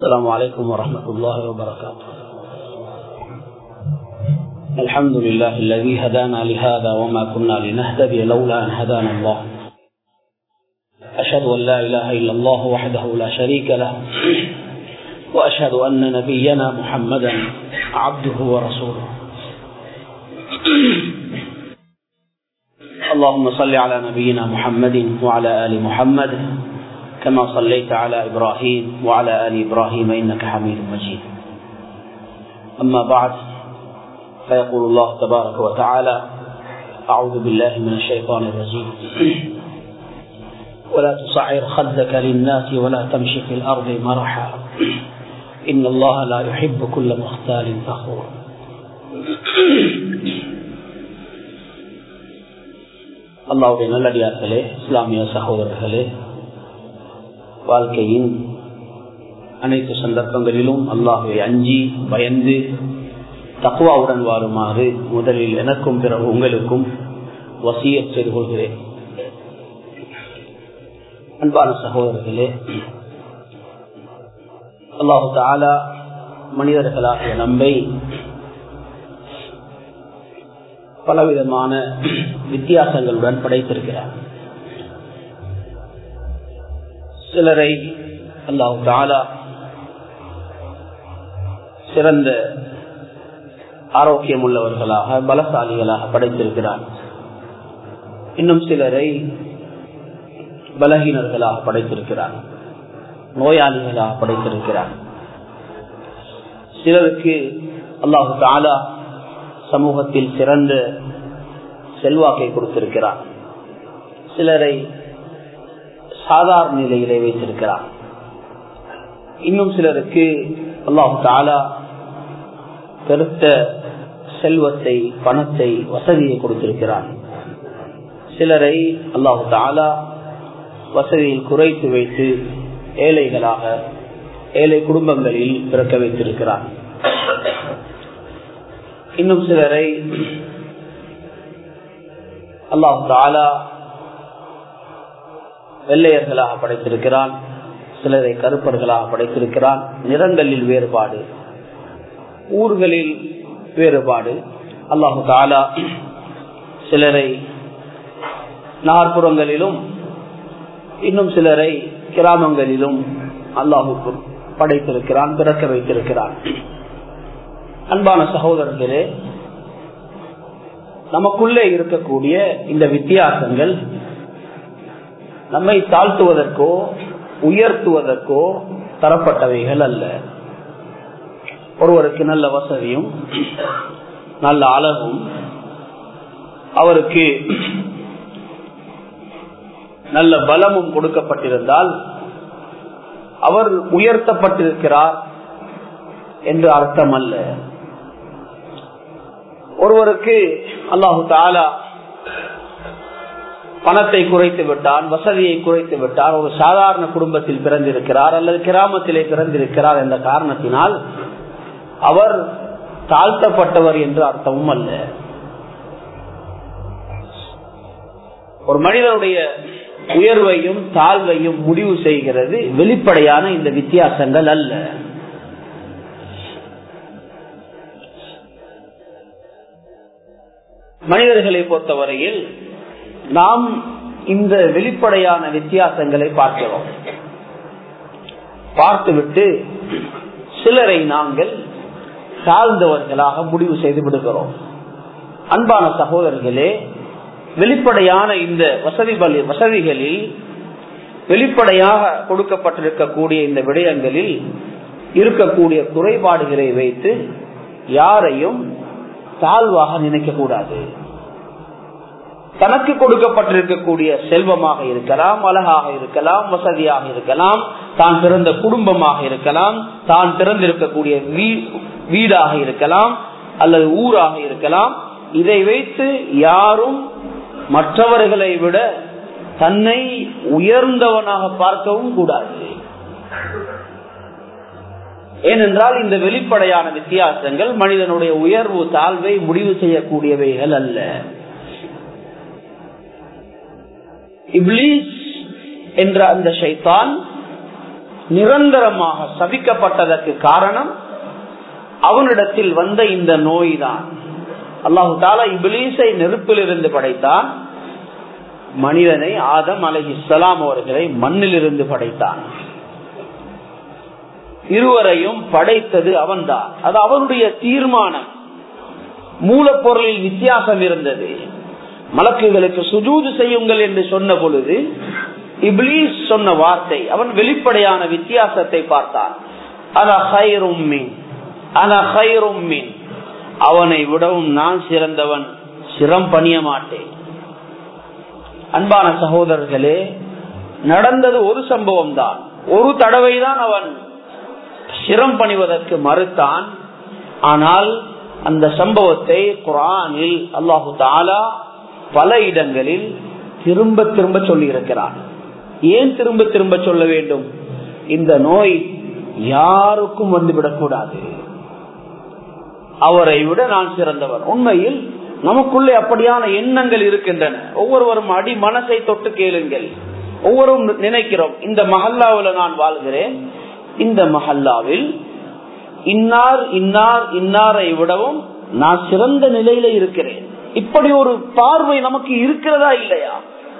السلام عليكم ورحمة الله وبركاته الحمد لله الذي هدانا لهذا وما كنا لنهتدي لولا أن هدانا الله أشهد أن لا إله إلا الله وحده لا شريك له وأشهد أن نبينا محمدا عبده ورسوله اللهم صل على نبينا محمد وعلى آل محمد كما صليت على إبراهيم وعلى آل إبراهيم إنك حميد مجيد أما بعد فيقول الله تبارك وتعالى أعوذ بالله من الشيطان الرجيم ولا تصعر خدك للناس ولا تمشي في الأرض مرحا إن الله لا يحب كل مختال فخور அல்லாவுடைய நல்லடியார்களே இஸ்லாமிய சகோதரர்களே வாழ்க்கையின் அனைத்து சந்தர்ப்பங்களிலும் அல்லாஹுவை அஞ்சி பயந்து தக்குவாவுடன் வாழுமாறு முதலில் எனக்கும் பிறகு உங்களுக்கும் வசிய செய்து கொள்கிறேன் அன்பான சகோதரர்களே அல்லாஹு தாலா மனிதர்களாகிய நம்பை பலவிதமான வித்தியாசங்களுடன் படைத்திருக்கிறார் சிலரை அல்லாஹு தாலா சிறந்த ஆரோக்கியம் உள்ளவர்களாக பலசாலிகளாக படைத்திருக்கிறார் இன்னும் சிலரை பலகீனர்களாக படைத்திருக்கிறார் நோயாளிகளாக படைத்திருக்கிறார் சிலருக்கு அல்லாஹு தாலா சமூகத்தில் சிறந்த செல்வாக்கை கொடுத்திருக்கிறார் சிலரை சாதாரண நிலையிலே வைத்திருக்கிறார் இன்னும் சிலருக்கு அல்லாஹு தாலா பெருத்த செல்வத்தை பணத்தை வசதியை கொடுத்திருக்கிறார் சிலரை அல்லாஹு தாலா வசதியில் குறைத்து வைத்து ஏழைகளாக ஏழை குடும்பங்களில் பிறக்க வைத்திருக்கிறார் இன்னும் சிலரை அல்லாஹு தாலா வெள்ளையர்களாக படைத்திருக்கிறான் சிலரை கருப்பர்களாக படைத்திருக்கிறான் நிறங்களில் வேறுபாடு ஊர்களில் வேறுபாடு அல்லாஹு தாலா சிலரை நாற்புறங்களிலும் இன்னும் சிலரை கிராமங்களிலும் அல்லாஹுக்கு படைத்திருக்கிறான் பிறக்க வைத்திருக்கிறான் அன்பான சகோதரர்களே நமக்குள்ளே இருக்கக்கூடிய இந்த வித்தியாசங்கள் நம்மை தாழ்த்துவதற்கோ உயர்த்துவதற்கோ தரப்பட்டவைகள் அல்ல ஒருவருக்கு நல்ல வசதியும் நல்ல அழகும் அவருக்கு நல்ல பலமும் கொடுக்கப்பட்டிருந்தால் அவர் உயர்த்தப்பட்டிருக்கிறார் என்று அர்த்தம் அல்ல ஒருவருக்கு அல்லாஹு தாலா பணத்தை குறைத்து விட்டான் வசதியை குறைத்து விட்டார் ஒரு சாதாரண குடும்பத்தில் பிறந்திருக்கிறார் அல்லது கிராமத்திலே பிறந்திருக்கிறார் என்ற காரணத்தினால் அவர் தாழ்த்தப்பட்டவர் என்று அர்த்தமும் அல்ல ஒரு மனிதனுடைய உயர்வையும் தாழ்வையும் முடிவு செய்கிறது வெளிப்படையான இந்த வித்தியாசங்கள் அல்ல மனிதர்களை பொறுத்தவரையில் நாம் இந்த வெளிப்படையான வித்தியாசங்களை பார்க்கிறோம் பார்த்துவிட்டு சிலரை நாங்கள் சார்ந்தவர்களாக முடிவு செய்து விடுகிறோம் அன்பான சகோதரர்களே வெளிப்படையான இந்த வசதி வசதிகளில் வெளிப்படையாக கொடுக்கப்பட்டிருக்கக்கூடிய இந்த விடயங்களில் இருக்கக்கூடிய குறைபாடுகளை வைத்து யாரையும் தாழ்வாக நினைக்க கூடாது தனக்கு கொடுக்கப்பட்டிருக்கக்கூடிய செல்வமாக இருக்கலாம் அழகாக இருக்கலாம் வசதியாக இருக்கலாம் தான் பிறந்த குடும்பமாக இருக்கலாம் தான் பிறந்திருக்கக்கூடிய வீடாக இருக்கலாம் அல்லது ஊராக இருக்கலாம் இதை வைத்து யாரும் மற்றவர்களை விட தன்னை உயர்ந்தவனாக பார்க்கவும் கூடாது ஏனென்றால் இந்த வெளிப்படையான வித்தியாசங்கள் மனிதனுடைய உயர்வு தாழ்வை முடிவு செய்யக்கூடியவைகள் அல்ல இப்லீஸ் என்ற அந்த ஷைத்தான் நிரந்தரமாக சபிக்கப்பட்டதற்கு காரணம் அவனிடத்தில் வந்த இந்த நோய் தான் அல்லாஹு தாலா இபிலீசை நெருப்பிலிருந்து படைத்தான் மனிதனை ஆதம் அலஹிஸ்லாம் அவர்களை மண்ணிலிருந்து படைத்தான் இருவரையும் படைத்தது அவன்தான் அது அவனுடைய தீர்மானம் மூலப்பொருளில் வித்தியாசம் இருந்தது மலக்குகளுக்கு சுஜூது செய்யுங்கள் என்று சொன்ன பொழுது இப்லீஸ் சொன்ன வார்த்தை அவன் வெளிப்படையான வித்தியாசத்தை பார்த்தான் அவனை விடவும் நான் சிறந்தவன் சிரம் பணிய மாட்டேன் அன்பான சகோதரர்களே நடந்தது ஒரு சம்பவம் தான் ஒரு தடவை தான் அவன் சிரம் பணிவதற்கு மறுத்தான் ஆனால் அந்த சம்பவத்தை குரானில் அல்லாஹு தாலா பல இடங்களில் திரும்ப திரும்ப சொல்லி இருக்கிறான் ஏன் திரும்ப திரும்ப சொல்ல வேண்டும் இந்த நோய் யாருக்கும் வந்துவிடக்கூடாது அவரை விட நான் சிறந்தவர் உண்மையில் நமக்குள்ளே அப்படியான எண்ணங்கள் இருக்கின்றன ஒவ்வொருவரும் அடி மனசை தொட்டு கேளுங்கள் ஒவ்வொரும் நினைக்கிறோம் இந்த மஹல்லாவில் நான் வாழ்கிறேன் இந்த மஹல்லாவில் இன்னார் இன்னார் இன்னாரை விடவும் நான் சிறந்த நிலையில இருக்கிறேன் இப்படி ஒரு பார்வை நமக்கு இருக்கிறதா இல்லையா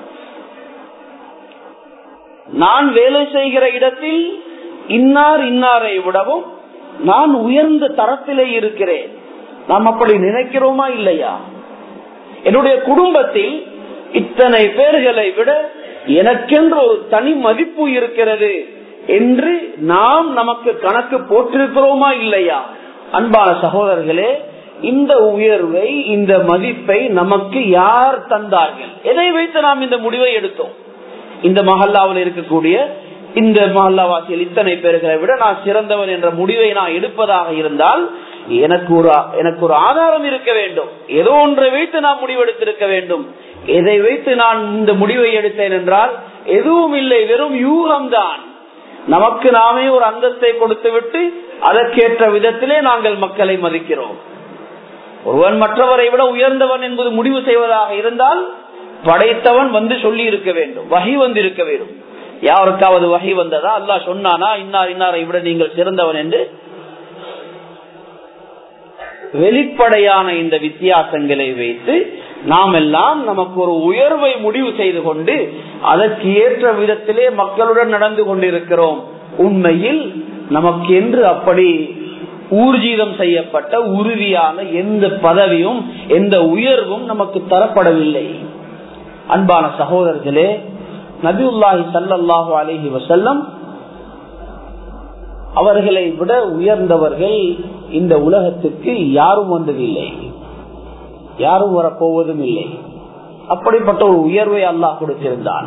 நான் வேலை செய்கிற இடத்தில் இன்னார் இன்னாரை விடவும் நான் உயர்ந்த தரத்திலே இருக்கிறேன் நாம் அப்படி நினைக்கிறோமா இல்லையா என்னுடைய குடும்பத்தில் இத்தனை பேர்களை விட எனக்கென்று ஒரு தனி மதிப்பு இருக்கிறது என்று நாம் நமக்கு கணக்கு போட்டிருக்கிறோமா இல்லையா அன்பான சகோதரர்களே இந்த உயர்வை இந்த மதிப்பை நமக்கு யார் தந்தார்கள் எதை வைத்து நாம் இந்த முடிவை எடுத்தோம் இந்த மஹல்லாவில் இருக்கக்கூடிய இந்த மஹல்லாவாசியில் இத்தனை பேர்களை விட நான் சிறந்தவன் என்ற முடிவை நான் எடுப்பதாக இருந்தால் எனக்கு ஒரு எனக்கு ஒரு ஆதாரம் இருக்க வேண்டும் ஏதோ ஒன்றை வைத்து நான் முடிவெடுத்திருக்க வேண்டும் எதை வைத்து நான் இந்த முடிவை எடுத்தேன் என்றால் எதுவும் இல்லை வெறும் யூகம்தான் நமக்கு நாமே ஒரு அந்தஸ்தை கொடுத்து விட்டு அதற்கேற்ற விதத்திலே நாங்கள் மக்களை மதிக்கிறோம் ஒருவன் மற்றவரை விட உயர்ந்தவன் என்பது முடிவு செய்வதாக இருந்தால் படைத்தவன் வந்து சொல்லி இருக்க வேண்டும் வகை வந்து இருக்க வேண்டும் யாருக்காவது வகை வந்ததா அல்லா சொன்னானா இன்னார் இன்னாரை விட நீங்கள் சிறந்தவன் என்று வெளிப்படையான இந்த வித்தியாசங்களை வைத்து நாம் எல்லாம் நமக்கு ஒரு உயர்வை முடிவு செய்து கொண்டு அதற்கு ஏற்ற விதத்திலே மக்களுடன் நடந்து கொண்டிருக்கிறோம் உண்மையில் நமக்கு என்று அப்படி ஊர்ஜீதம் செய்யப்பட்ட உறுதியான எந்த பதவியும் எந்த உயர்வும் நமக்கு தரப்படவில்லை அன்பான சகோதரர்களே நபியுல்லாஹி சல்லாஹூ அலஹி வசல்லம் அவர்களை விட உயர்ந்தவர்கள் இந்த உலகத்துக்கு யாரும் வந்ததில்லை யாரும் வரப்போவதும் இல்லை அப்படிப்பட்ட ஒரு உயர்வை அல்லாஹ் கொடுத்திருந்தான்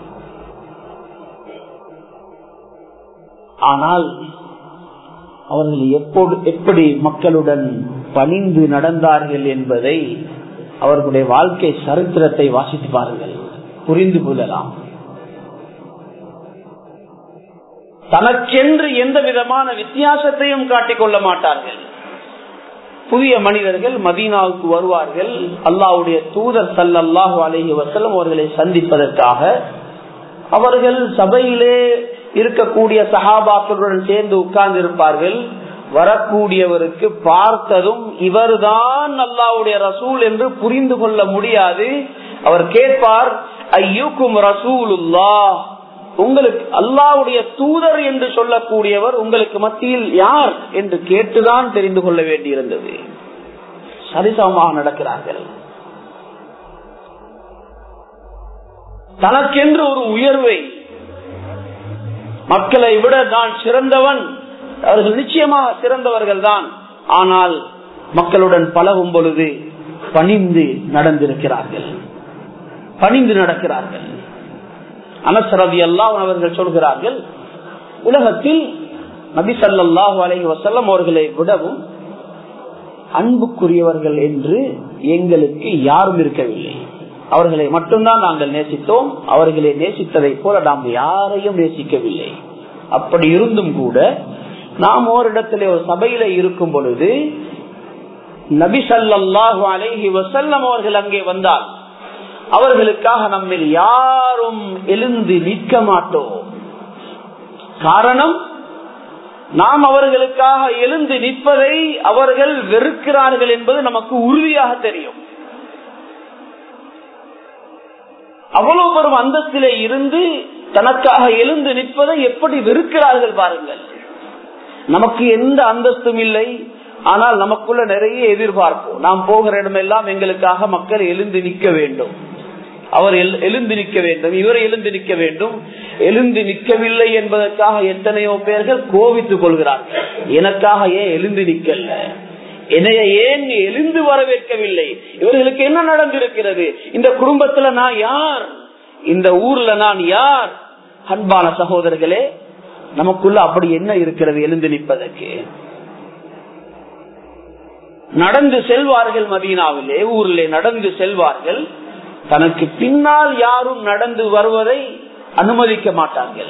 ஆனால் அவர்கள் எப்போது எப்படி மக்களுடன் பணிந்து நடந்தார்கள் என்பதை அவர்களுடைய வாழ்க்கை சரித்திரத்தை வாசித்து பாருங்கள் புரிந்து கொள்ளலாம் தனக்கென்று எந்த விதமான வித்தியாசத்தையும் காட்டிக் கொள்ள மாட்டார்கள் புதிய மனிதர்கள் மதீனாவுக்கு வருவார்கள் அல்லாவுடைய தூதர் சல்லாஹூ அலஹி வசலம் அவர்களை சந்திப்பதற்காக அவர்கள் சபையிலே இருக்கக்கூடிய சகாபாக்களுடன் சேர்ந்து உட்கார்ந்து இருப்பார்கள் வரக்கூடியவருக்கு பார்த்ததும் இவர்தான் அல்லாவுடைய ரசூல் என்று புரிந்து கொள்ள முடியாது அவர் கேட்பார் ஐயூக்கும் ரசூலுல்லா உங்களுக்கு அல்லாவுடைய தூதர் என்று சொல்லக்கூடியவர் உங்களுக்கு மத்தியில் யார் என்று கேட்டுதான் தெரிந்து கொள்ள வேண்டியிருந்தது சரிசமமாக நடக்கிறார்கள் தனக்கென்று ஒரு உயர்வை மக்களை விட நான் சிறந்தவன் அவர்கள் நிச்சயமாக சிறந்தவர்கள் தான் ஆனால் மக்களுடன் பழகும் பொழுது பணிந்து நடந்திருக்கிறார்கள் பணிந்து நடக்கிறார்கள் அனசரதி எல்லாம் அவர்கள் சொல்கிறார்கள் உலகத்தில் நபி சல்லாஹூ அலஹி வசல்லம் அவர்களை விடவும் அன்புக்குரியவர்கள் என்று எங்களுக்கு யாரும் இருக்கவில்லை அவர்களை மட்டும்தான் நாங்கள் நேசித்தோம் அவர்களை நேசித்ததை போல நாம் யாரையும் நேசிக்கவில்லை அப்படி இருந்தும் கூட நாம் ஓரிடத்திலே ஒரு சபையில இருக்கும் பொழுது நபி சல்லாஹு அலைஹி வசல்லம் அவர்கள் அங்கே வந்தால் அவர்களுக்காக நம்மில் யாரும் எழுந்து நிற்க மாட்டோம் காரணம் நாம் அவர்களுக்காக எழுந்து நிற்பதை அவர்கள் வெறுக்கிறார்கள் என்பது நமக்கு உறுதியாக தெரியும் அவ்வளவு பெரும் அந்தஸ்திலே இருந்து தனக்காக எழுந்து நிற்பதை எப்படி வெறுக்கிறார்கள் பாருங்கள் நமக்கு எந்த அந்தஸ்தும் இல்லை ஆனால் நமக்குள்ள நிறைய எதிர்பார்ப்போம் நாம் போகிற இடமெல்லாம் எங்களுக்காக மக்கள் எழுந்து நிற்க வேண்டும் அவர் எழுந்து நிற்க வேண்டும் இவர் எழுந்து நிற்க வேண்டும் எழுந்து நிற்கவில்லை என்பதற்காக எத்தனையோ பேர்கள் கோவித்துக் கொள்கிறார்கள் எனக்காக ஏன் எழுந்து நிற்கல என்னைய ஏன் எழுந்து வரவேற்கவில்லை இவர்களுக்கு என்ன நடந்திருக்கிறது இந்த குடும்பத்துல நான் யார் இந்த ஊர்ல நான் யார் அன்பான சகோதரர்களே நமக்குள்ள அப்படி என்ன இருக்கிறது எழுந்து நிற்பதற்கு நடந்து செல்வார்கள் மதீனாவிலே ஊரிலே நடந்து செல்வார்கள் தனக்கு பின்னால் யாரும் நடந்து வருவதை அனுமதிக்க மாட்டார்கள்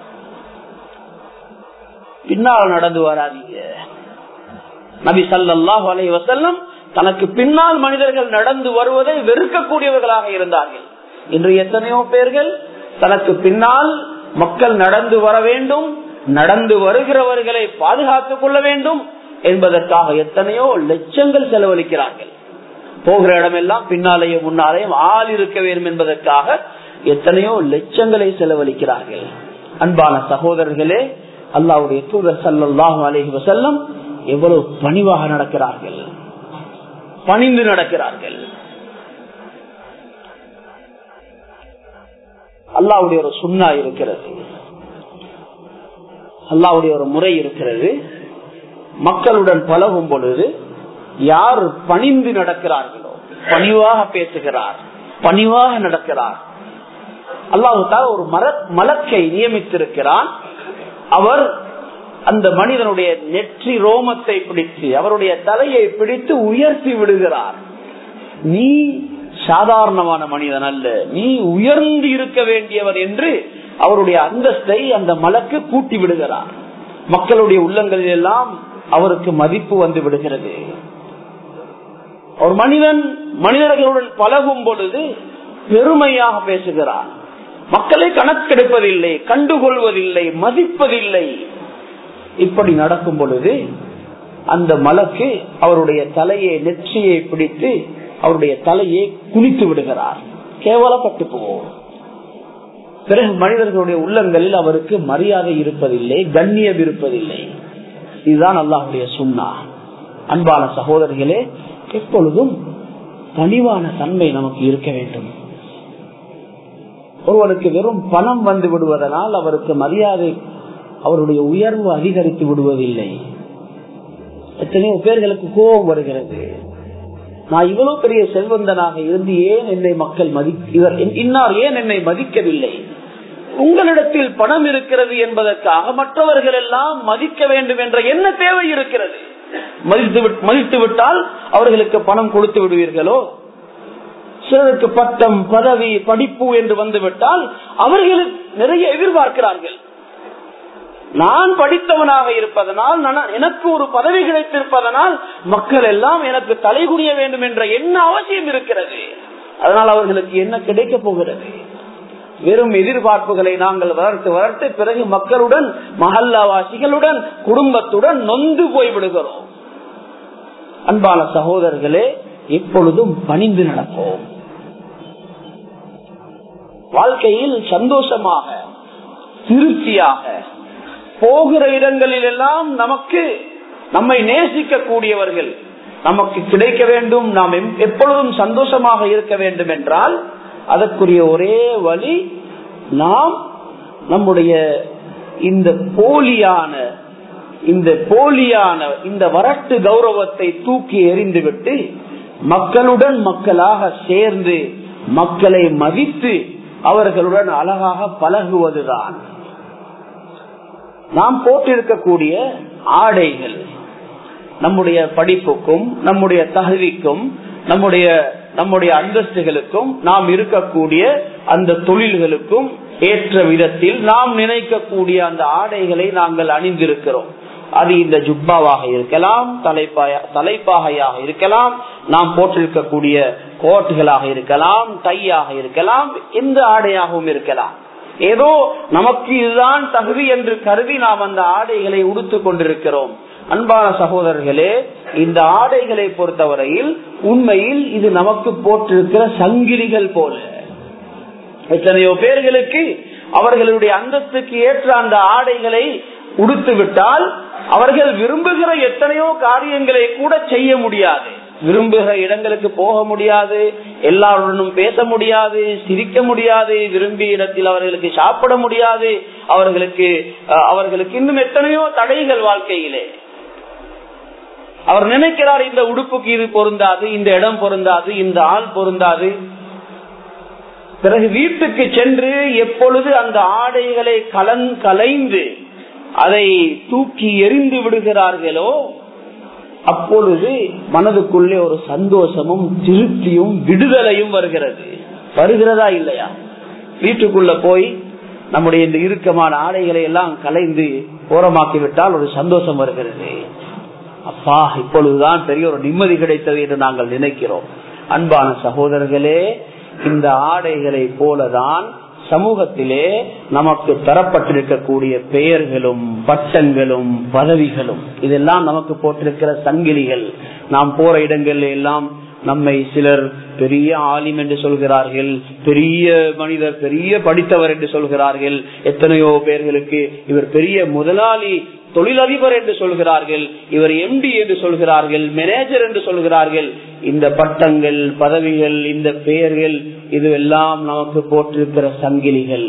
பின்னால் நடந்து வராதீங்க நபி சல்லாஹ் அலை வசல்லம் தனக்கு பின்னால் மனிதர்கள் நடந்து வருவதை வெறுக்கக்கூடியவர்களாக இருந்தார்கள் இன்று எத்தனையோ பேர்கள் தனக்கு பின்னால் மக்கள் நடந்து வர வேண்டும் நடந்து வருகிறவர்களை பாதுகாத்துக் கொள்ள வேண்டும் என்பதற்காக எத்தனையோ லட்சங்கள் செலவழிக்கிறார்கள் போகிற இடமெல்லாம் பின்னாலேயும் முன்னாலேயும் ஆள் இருக்க வேண்டும் என்பதற்காக எத்தனையோ லட்சங்களை செலவழிக்கிறார்கள் அன்பான சகோதரர்களே அல்லாவுடைய தூதர் சல்லாஹு அலஹி வசல்லம் எவ்வளவு பணிவாக நடக்கிறார்கள் பணிந்து நடக்கிறார்கள் அல்லாவுடைய ஒரு சுண்ணா இருக்கிறது அல்லாவுடைய ஒரு முறை இருக்கிறது மக்களுடன் பழகும் பொழுது யார் பணிந்து நடக்கிறார்களோ பணிவாக பேசுகிறார் பணிவாக நடக்கிறார் அல்லாஹால ஒரு மர மலக்கை நியமித்திருக்கிறான் அவர் அந்த மனிதனுடைய நெற்றி ரோமத்தை பிடித்து அவருடைய தலையை பிடித்து உயர்த்தி விடுகிறார் நீ சாதாரணமான மனிதன் அல்ல நீ உயர்ந்து இருக்க வேண்டியவர் என்று அவருடைய அந்தஸ்தை அந்த மலக்கு கூட்டி விடுகிறார் மக்களுடைய உள்ளங்களில் எல்லாம் அவருக்கு மதிப்பு வந்து விடுகிறது ஒரு மனிதன் மனிதர்களுடன் பழகும் பொழுது பெருமையாக பேசுகிறான் மக்களை கணக்கெடுப்பதில்லை கண்டுகொள்வதில்லை மதிப்பதில்லை இப்படி நடக்கும் பொழுது அந்த மலக்கு அவருடைய தலையை நெற்றியை பிடித்து அவருடைய தலையை குனித்து விடுகிறார் கேவலப்பட்டு போவோம் பிறகு மனிதர்களுடைய உள்ளங்களில் அவருக்கு மரியாதை இருப்பதில்லை கண்ணியம் இருப்பதில்லை இதுதான் அல்லாஹுடைய சுண்ணா அன்பான சகோதரிகளே எப்பொழுதும் பணிவான தன்மை நமக்கு இருக்க வேண்டும் ஒருவனுக்கு வெறும் பணம் வந்து விடுவதனால் அவருக்கு மரியாதை அவருடைய உயர்வு அதிகரித்து விடுவதில்லை எத்தனையோ பேர்களுக்கு கோபம் வருகிறது நான் இவ்வளவு பெரிய செல்வந்தனாக இருந்து ஏன் என்னை மக்கள் மதி இவர் இன்னார் ஏன் என்னை மதிக்கவில்லை உங்களிடத்தில் பணம் இருக்கிறது என்பதற்காக மற்றவர்கள் எல்லாம் மதிக்க வேண்டும் என்ற என்ன தேவை இருக்கிறது மதித்து விட்டால் அவர்களுக்கு பணம் கொடுத்து விடுவீர்களோ சிலருக்கு பட்டம் பதவி படிப்பு என்று வந்துவிட்டால் அவர்களுக்கு நிறைய எதிர்பார்க்கிறார்கள் நான் படித்தவனாக இருப்பதனால் எனக்கு ஒரு பதவி கிடைத்திருப்பதனால் மக்கள் எல்லாம் எனக்கு தலைகுனிய வேண்டும் என்ற என்ன அவசியம் இருக்கிறது அதனால் அவர்களுக்கு என்ன கிடைக்க போகிறது வெறும் எதிர்பார்ப்புகளை நாங்கள் வளர்த்து வளர்த்து பிறகு மக்களுடன் மஹல்லாவாசிகளுடன் குடும்பத்துடன் நொந்து போய்விடுகிறோம் அன்பான சகோதரர்களே எப்பொழுதும் பணிந்து நடப்போம் வாழ்க்கையில் சந்தோஷமாக திருப்தியாக போகிற இடங்களில் எல்லாம் நமக்கு நம்மை நேசிக்க கூடியவர்கள் நமக்கு கிடைக்க வேண்டும் நாம் எப்பொழுதும் சந்தோஷமாக இருக்க வேண்டும் என்றால் அதற்குரிய ஒரே வழி நாம் நம்முடைய இந்த போலியான இந்த போலியான இந்த வரட்டு கௌரவத்தை தூக்கி எறிந்துவிட்டு மக்களுடன் மக்களாக சேர்ந்து மக்களை மதித்து அவர்களுடன் அழகாக பழகுவதுதான் நாம் போட்டிருக்கக்கூடிய ஆடைகள் நம்முடைய படிப்புக்கும் நம்முடைய தகுதிக்கும் நம்முடைய நம்முடைய அந்தஸ்துகளுக்கும் நாம் இருக்கக்கூடிய அந்த தொழில்களுக்கும் ஏற்ற விதத்தில் நாம் நினைக்கக்கூடிய அந்த ஆடைகளை நாங்கள் அணிந்திருக்கிறோம் அது இந்த ஜுப்பாவாக இருக்கலாம் தலைப்பாய தலைப்பாகையாக இருக்கலாம் நாம் போட்டிருக்கக்கூடிய கோட்டுகளாக இருக்கலாம் டையாக இருக்கலாம் எந்த ஆடையாகவும் இருக்கலாம் ஏதோ நமக்கு இதுதான் தகுதி என்று கருதி நாம் அந்த ஆடைகளை உடுத்துக் கொண்டிருக்கிறோம் அன்பான சகோதரர்களே இந்த ஆடைகளை பொறுத்தவரையில் உண்மையில் இது நமக்கு போட்டிருக்கிற சங்கிலிகள் போல எத்தனையோ பேர்களுக்கு அவர்களுடைய அந்தஸ்துக்கு ஏற்ற அந்த ஆடைகளை உடுத்து விட்டால் அவர்கள் விரும்புகிற எத்தனையோ காரியங்களை கூட செய்ய முடியாது விரும்புகிற இடங்களுக்கு போக முடியாது எல்லாருடனும் பேச முடியாது சிரிக்க முடியாது விரும்பிய இடத்தில் அவர்களுக்கு சாப்பிட முடியாது அவர்களுக்கு அவர்களுக்கு இன்னும் எத்தனையோ தடைகள் வாழ்க்கையிலே அவர் நினைக்கிறார் இந்த உடுப்புக்கு இது பொருந்தாது இந்த இடம் பொருந்தாது இந்த ஆள் பொருந்தாது பிறகு வீட்டுக்கு சென்று எப்பொழுது அந்த ஆடைகளை கலன் கலைந்து அதை தூக்கி எரிந்து விடுகிறார்களோ அப்பொழுது மனதுக்குள்ளே ஒரு சந்தோஷமும் திருப்தியும் விடுதலையும் வருகிறது வருகிறதா இல்லையா வீட்டுக்குள்ள போய் நம்முடைய இந்த இறுக்கமான ஆடைகளை எல்லாம் கலைந்து ஓரமாக்கி விட்டால் ஒரு சந்தோஷம் வருகிறது அப்பா இப்பொழுதுதான் பெரிய ஒரு நிம்மதி கிடைத்தது என்று நாங்கள் நினைக்கிறோம் அன்பான சகோதரர்களே இந்த ஆடைகளை போலதான் சமூகத்திலே நமக்கு தரப்பட்டிருக்கக்கூடிய பெயர்களும் பட்டங்களும் பதவிகளும் இதெல்லாம் நமக்கு போட்டிருக்கிற சங்கிலிகள் நாம் போற இடங்கள்ல எல்லாம் நம்மை சிலர் பெரிய ஆலிம் என்று சொல்கிறார்கள் பெரிய மனிதர் பெரிய படித்தவர் என்று சொல்கிறார்கள் எத்தனையோ பேர்களுக்கு இவர் பெரிய முதலாளி தொழிலதிபர் என்று சொல்கிறார்கள் இவர் எம்டி என்று சொல்கிறார்கள் மேனேஜர் என்று சொல்கிறார்கள் இந்த பட்டங்கள் பதவிகள் இந்த பெயர்கள் இதுவெல்லாம் நமக்கு போட்டிருக்கிற சங்கிலிகள்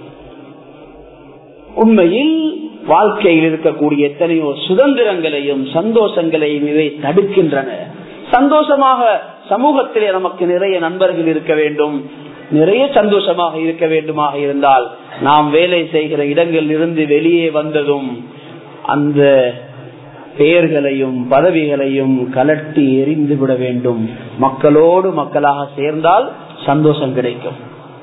உண்மையில் வாழ்க்கையில் இருக்கக்கூடிய எத்தனையோ சுதந்திரங்களையும் சந்தோஷங்களையும் இவை தடுக்கின்றன சந்தோஷமாக சமூகத்திலே நமக்கு நிறைய நண்பர்கள் இருக்க வேண்டும் நிறைய சந்தோஷமாக இருக்க வேண்டுமாக இருந்தால் நாம் வேலை செய்கிற இடங்களில் இருந்து வெளியே வந்ததும் அந்த பெயர்களையும் பதவிகளையும் கலட்டி எரிந்து விட வேண்டும் மக்களோடு மக்களாக சேர்ந்தால் சந்தோஷம் கிடைக்கும்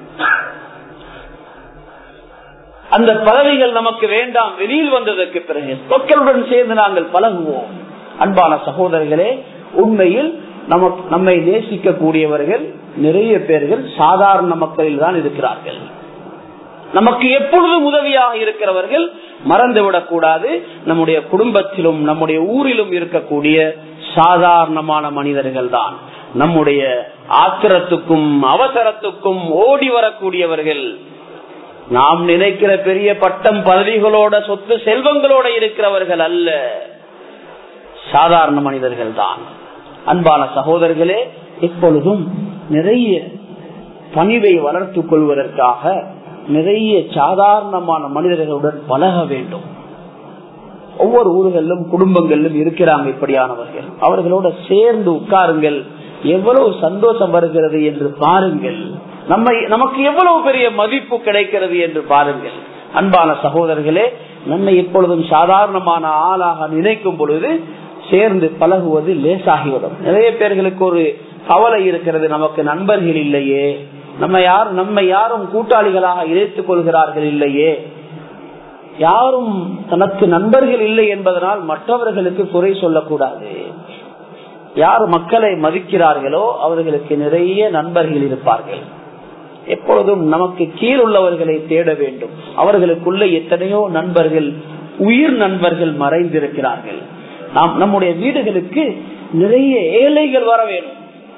அந்த பதவிகள் நமக்கு வேண்டாம் வெளியில் வந்ததற்கு பிறகு மக்களுடன் சேர்ந்து நாங்கள் பழகுவோம் அன்பான சகோதரர்களே உண்மையில் நமக்கு நம்மை நேசிக்கக்கூடியவர்கள் நிறைய பேர்கள் சாதாரண மக்களில் தான் இருக்கிறார்கள் நமக்கு எப்பொழுதும் உதவியாக இருக்கிறவர்கள் மறந்துவிடக் கூடாது நம்முடைய குடும்பத்திலும் நம்முடைய ஊரிலும் இருக்கக்கூடிய சாதாரணமான மனிதர்கள் தான் நம்முடைய ஆத்திரத்துக்கும் அவசரத்துக்கும் ஓடி வரக்கூடியவர்கள் நாம் நினைக்கிற பெரிய பட்டம் பதவிகளோட சொத்து செல்வங்களோட இருக்கிறவர்கள் அல்ல சாதாரண மனிதர்கள் தான் அன்பான சகோதரர்களே எப்பொழுதும் நிறைய பணிவை வளர்த்துக் கொள்வதற்காக நிறைய சாதாரணமான மனிதர்களுடன் பழக வேண்டும் ஒவ்வொரு ஊர்களிலும் குடும்பங்களிலும் இருக்கிறாங்க இப்படியானவர்கள் அவர்களோட சேர்ந்து உட்காருங்கள் எவ்வளவு சந்தோஷம் வருகிறது என்று பாருங்கள் நம்மை நமக்கு எவ்வளவு பெரிய மதிப்பு கிடைக்கிறது என்று பாருங்கள் அன்பான சகோதரர்களே நம்மை எப்பொழுதும் சாதாரணமான ஆளாக நினைக்கும் பொழுது சேர்ந்து பழகுவது லேசாகிவிடும் நிறைய பேர்களுக்கு ஒரு கவலை இருக்கிறது நமக்கு நண்பர்கள் இல்லையே நம்ம யாரும் நம்ம யாரும் கூட்டாளிகளாக இணைத்துக் கொள்கிறார்கள் இல்லையே யாரும் தனக்கு நண்பர்கள் இல்லை என்பதனால் மற்றவர்களுக்கு குறை சொல்லக்கூடாது யார் மக்களை மதிக்கிறார்களோ அவர்களுக்கு நிறைய நண்பர்கள் இருப்பார்கள் எப்பொழுதும் நமக்கு கீழ் உள்ளவர்களை தேட வேண்டும் அவர்களுக்குள்ள எத்தனையோ நண்பர்கள் உயிர் நண்பர்கள் மறைந்திருக்கிறார்கள் நாம் நம்முடைய வீடுகளுக்கு நிறைய ஏழைகள் வர வேண்டும்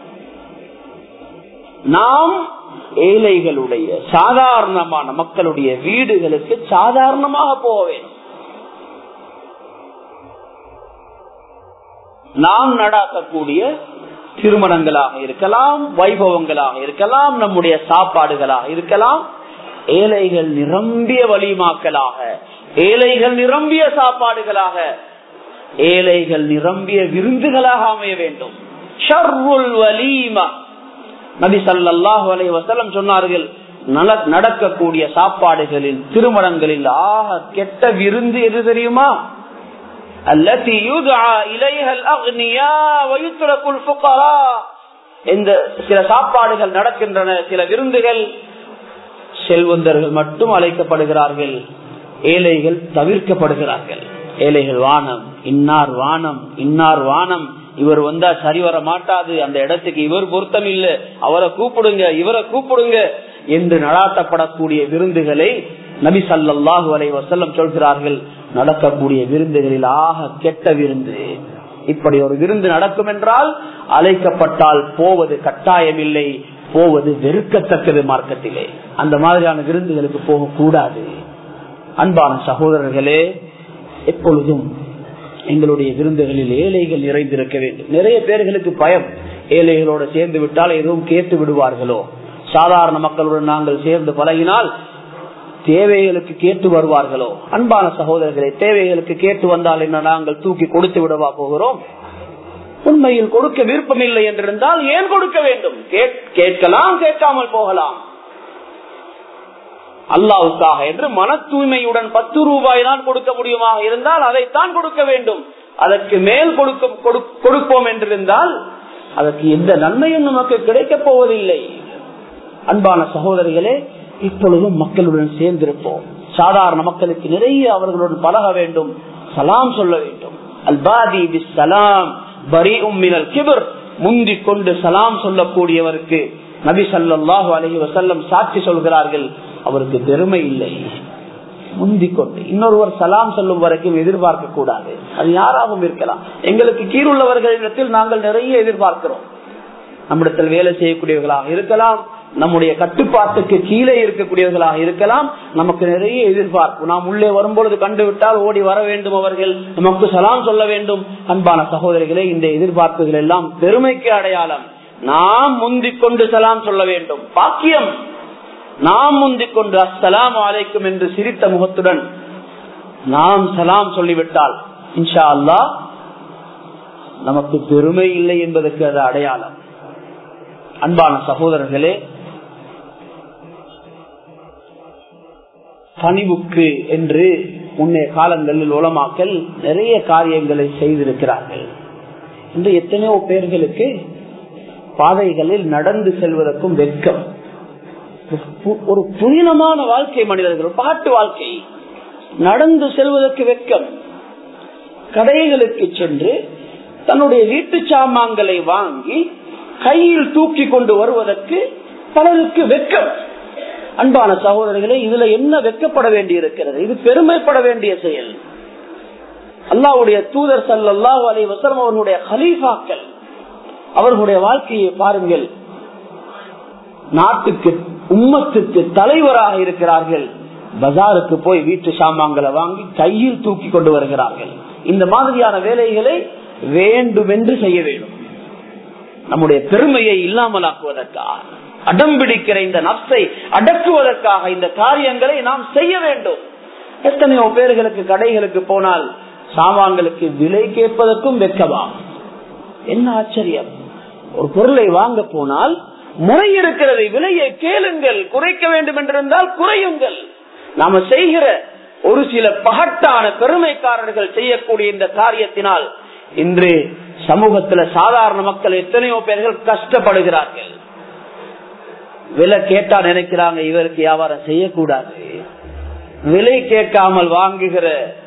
நாம் ஏழைகளுடைய சாதாரணமான மக்களுடைய வீடுகளுக்கு சாதாரணமாக போக வேண்டும் நாம் நடாத்தக்கூடிய திருமணங்களாக இருக்கலாம் வைபவங்களாக இருக்கலாம் நம்முடைய சாப்பாடுகளாக இருக்கலாம் ஏழைகள் நிரம்பிய வலிமாக்களாக ஏழைகள் நிரம்பிய சாப்பாடுகளாக ஏழைகள் நிரம்பிய விருந்துகளாக அமைய வேண்டும் ஷர்ருல் வலீமா நபி சல்லாஹு அலை வசலம் சொன்னார்கள் நடக்கக்கூடிய சாப்பாடுகளில் திருமணங்களில் ஆக கெட்ட விருந்து எது தெரியுமா التي يدعى إليها الأغنياء ويترك الفقراء இந்த சில சாப்பாடுகள் நடக்கின்றன சில விருந்துகள் செல்வந்தர்கள் மட்டும் அழைக்கப்படுகிறார்கள் ஏழைகள் தவிர்க்கப்படுகிறார்கள் ஏழைகள் வானம் இன்னார் வானம் இன்னார் வானம் இவர் வந்தா சரி வர மாட்டாது அந்த இடத்துக்கு இவர் பொருத்தம் இல்ல அவரை கூப்பிடுங்க இவரை கூப்பிடுங்க என்று நடாத்தப்படக்கூடிய விருந்துகளை நபி சல்லாஹு அலை வசல்லம் சொல்கிறார்கள் நடக்கக்கூடிய விருந்துகளில் ஆக கெட்ட விருந்து இப்படி ஒரு விருந்து நடக்கும் என்றால் அழைக்கப்பட்டால் போவது கட்டாயமில்லை போவது வெறுக்கத்தக்கது மார்க்கத்திலே அந்த மாதிரியான விருந்துகளுக்கு போகக்கூடாது அன்பான சகோதரர்களே எப்பொழுதும் எங்களுடைய விருந்துகளில் ஏழைகள் நிறைந்திருக்க வேண்டும் நிறைய பேர்களுக்கு பயம் ஏழைகளோடு சேர்ந்து விட்டால் எதுவும் கேட்டு விடுவார்களோ சாதாரண மக்களுடன் நாங்கள் சேர்ந்து பழகினால் தேவைகளுக்கு கேட்டு வருவார்களோ அன்பான சகோதரர்களை தேவைகளுக்கு கேட்டு வந்தால் என்ன நாங்கள் தூக்கி கொடுத்து விடவா போகிறோம் உண்மையில் கொடுக்க விருப்பம் இல்லை என்றிருந்தால் ஏன் கொடுக்க வேண்டும் கேட்கலாம் கேட்காமல் போகலாம் அல்லாவுக்காக என்று மன தூய்மையுடன் பத்து ரூபாய் தான் கொடுக்க முடியுமாக இருந்தால் அதைத்தான் கொடுக்க வேண்டும் அதற்கு மேல் கொடுக்க கொடுப்போம் என்றிருந்தால் அதற்கு எந்த நன்மையும் நமக்கு கிடைக்கப் போவதில்லை அன்பான சகோதரிகளே இப்பொழுதும் மக்களுடன் சேர்ந்திருப்போம் சாதாரண மக்களுக்கு நிறைய அவர்களுடன் பழக வேண்டும் சலாம் சொல்ல வேண்டும் அல்பாதி சலாம் பரி உம்மினல் கிபர் முந்தி கொண்டு சலாம் சொல்லக்கூடியவருக்கு நபி சல்லாஹு அலஹி வசல்லம் சாட்சி சொல்கிறார்கள் அவருக்கு பெருமை இல்லை முந்திக் கொண்டு இன்னொருவர் சலாம் சொல்லும் வரைக்கும் எதிர்பார்க்க கூடாது அது யாராகவும் இருக்கலாம் எங்களுக்கு கீழுள்ளவர்களிடத்தில் நாங்கள் நிறைய எதிர்பார்க்கிறோம் நம்மிடத்தில் வேலை செய்யக்கூடியவர்களாக இருக்கலாம் நம்முடைய கட்டுப்பாட்டுக்கு கீழே இருக்கக்கூடியவர்களாக இருக்கலாம் நமக்கு நிறைய எதிர்பார்ப்பு நாம் உள்ளே வரும்பொழுது கண்டுவிட்டால் ஓடி வர வேண்டும் அவர்கள் நமக்கு சலாம் சொல்ல வேண்டும் அன்பான சகோதரிகளே இந்த எதிர்பார்ப்புகள் எல்லாம் பெருமைக்கு அடையாளம் நாம் முந்திக் கொண்டு சலாம் சொல்ல வேண்டும் பாக்கியம் நாம் முந்திக் கொண்டு அஸ்ஸலாம் அலைக்கும் என்று சிரித்த முகத்துடன் நாம் சலாம் சொல்லிவிட்டால் இன்ஷா அல்லா நமக்கு பெருமை இல்லை என்பதற்கு அது அடையாளம் அன்பான சகோதரர்களே பணிவுக்கு என்று முன்னைய காலங்களில் உலமாக்கல் நிறைய காரியங்களை செய்திருக்கிறார்கள் இன்று எத்தனையோ பேர்களுக்கு பாதைகளில் நடந்து செல்வதற்கும் வெட்கம் ஒரு புனிதமான வாழ்க்கை மனிதர்கள் பாட்டு வாழ்க்கை நடந்து செல்வதற்கு வெட்கம் கடைகளுக்கு சென்று தன்னுடைய வீட்டு சாமான்களை வாங்கி கையில் தூக்கி கொண்டு வருவதற்கு பலருக்கு வெட்கம் அன்பான சகோதரர்களே இதுல என்ன வெக்கப்பட வேண்டி இருக்கிறது இது பெருமைப்பட வேண்டிய செயல் அல்லாவுடைய தூதர் சல்லாஹூ அலி வசலம் அவர்களுடைய ஹலீஃபாக்கள் அவர்களுடைய வாழ்க்கையை பாருங்கள் நாட்டுக்கு உம்மத்துக்கு தலைவராக இருக்கிறார்கள் பஜாருக்கு போய் வீட்டு சாமான்களை வாங்கி கையில் தூக்கி கொண்டு வருகிறார்கள் இந்த மாதிரியான வேலைகளை வேண்டுமென்று செய்ய வேண்டும் நம்முடைய பெருமையை இல்லாமலாக்குவதற்காக அடம்பிடிக்கிற இந்த நப்சை அடக்குவதற்காக இந்த காரியங்களை நாம் செய்ய வேண்டும் எத்தனையோ பேர்களுக்கு கடைகளுக்கு போனால் சாமான்களுக்கு விலை கேட்பதற்கும் வெக்கவா என்ன ஆச்சரியம் ஒரு பொருளை வாங்க போனால் முறை இருக்கிறது விலையை கேளுங்கள் குறைக்க வேண்டும் என்றிருந்தால் குறையுங்கள் நாம செய்கிற ஒரு சில பகட்டான பெருமைக்காரர்கள் செய்யக்கூடிய இந்த காரியத்தினால் இன்று சமூகத்துல சாதாரண மக்கள் எத்தனையோ பேர்கள் கஷ்டப்படுகிறார்கள் விலை கேட்டா நினைக்கிறாங்க இவருக்கு வியாபாரம் செய்யக்கூடாது விலை கேட்காமல் வாங்குகிற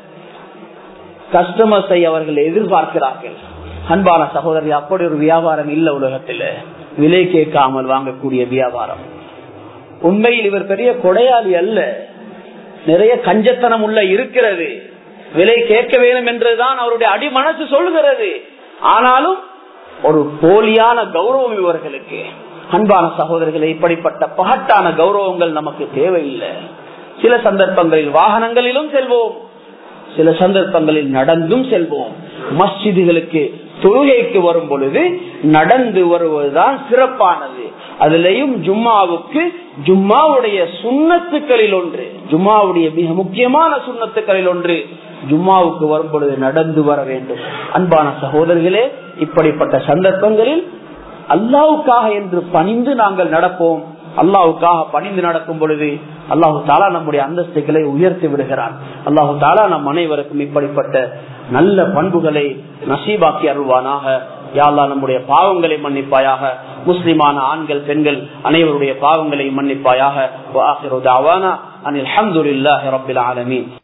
கஸ்டமர்ஸை அவர்கள் எதிர்பார்க்கிறார்கள் அன்பான சகோதரி அப்படி ஒரு வியாபாரம் இல்ல உலகத்துல விலை கேட்காமல் வாங்கக்கூடிய வியாபாரம் உண்மையில் இவர் பெரிய கொடையாளி அல்ல நிறைய கஞ்சத்தனம் உள்ள இருக்கிறது விலை கேட்க வேண்டும் என்றுதான் அவருடைய அடிமனசு சொல்கிறது ஆனாலும் ஒரு போலியான கௌரவம் இவர்களுக்கு அன்பான சகோதரர்களை இப்படிப்பட்ட பகட்டான கௌரவங்கள் நமக்கு தேவையில்லை சில சந்தர்ப்பங்களில் வாகனங்களிலும் செல்வோம் சில சந்தர்ப்பங்களில் நடந்தும் செல்வோம் மஸ்ஜிதுகளுக்கு தொழுகைக்கு வரும் பொழுது நடந்து வருவதுதான் சிறப்பானது அதுலயும் ஜும்மாவுக்கு ஜும்மாவுடைய சுண்ணத்துக்களில் ஒன்று ஜும்மாவுடைய மிக முக்கியமான சுண்ணத்துக்களில் ஒன்று ஜும்மாவுக்கு வரும் பொழுது நடந்து வர வேண்டும் அன்பான சகோதரர்களே இப்படிப்பட்ட சந்தர்ப்பங்களில் அல்லாவுக்காக என்று பணிந்து நாங்கள் நடப்போம் அல்லாவுக்காக பணிந்து நடக்கும் பொழுது அல்லாஹு தாலா நம்முடைய அந்தஸ்துகளை உயர்த்தி விடுகிறான் அல்லாஹு தாலா நம் அனைவருக்கும் இப்படிப்பட்ட நல்ல பண்புகளை நசீபாக்கி அருள்வானாக யாழ்லா நம்முடைய பாவங்களை மன்னிப்பாயாக முஸ்லிமான ஆண்கள் பெண்கள் அனைவருடைய பாவங்களை மன்னிப்பாயாக அனில் அஹமதுல்லாஹி ரபில் ஆலமீன்